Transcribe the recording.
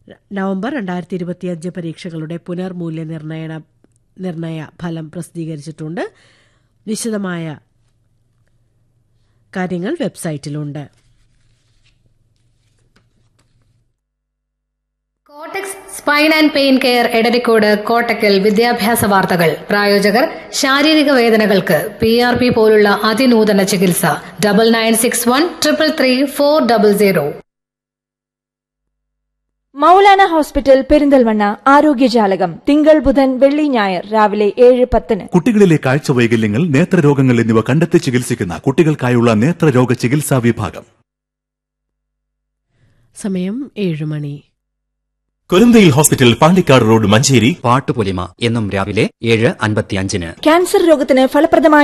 November രണ്ടായിരത്തി ഇരുപത്തിയഞ്ച് പരീക്ഷകളുടെ പുനർമൂല്യനിർണയ നിർണയ ഫലം പ്രസിദ്ധീകരിച്ചിട്ടുണ്ട് വിശദമായ കാര്യങ്ങൾ വെബ്സൈറ്റിലുണ്ട് Kottax spine and pain care Edarikode Kottakkal വിദ്യാഭ്യാസ വാർത്തകൾ പ്രായോജകർ ശാരീരിക വേദനകൾക്ക് പി ആർ പി പോലുള്ള അതിനൂതന ചികിത്സ double nine six one triple three four double zero Moulana hospital Perinthalmanna ആരോഗ്യജാലകം തിങ്കൾ ബുധൻ വെള്ളി ഞായർ രാവിലെ ഏഴ് പത്തിന് കുട്ടികളിലെ കാഴ്ച വൈകല്യങ്ങൾ നേത്രരോഗങ്ങൾ എന്നിവ കണ്ടെത്തി ചികിത്സിക്കുന്ന കുട്ടികൾക്കായുള്ള നേത്രരോഗ ചികിത്സാ വിഭാഗം സമയം ഏഴ് മണി കൊരന്തയിൽ ഹോസ്പിറ്റൽ പാണ്ടിക്കാട് റോഡ് മഞ്ചേരി പാട്ടുപൊലിമ എന്നും രാവിലെ ഏഴ് അൻപത്തിയഞ്ചിന് ക്യാൻസർ രോഗത്തിന് ഫലപ്രദമായ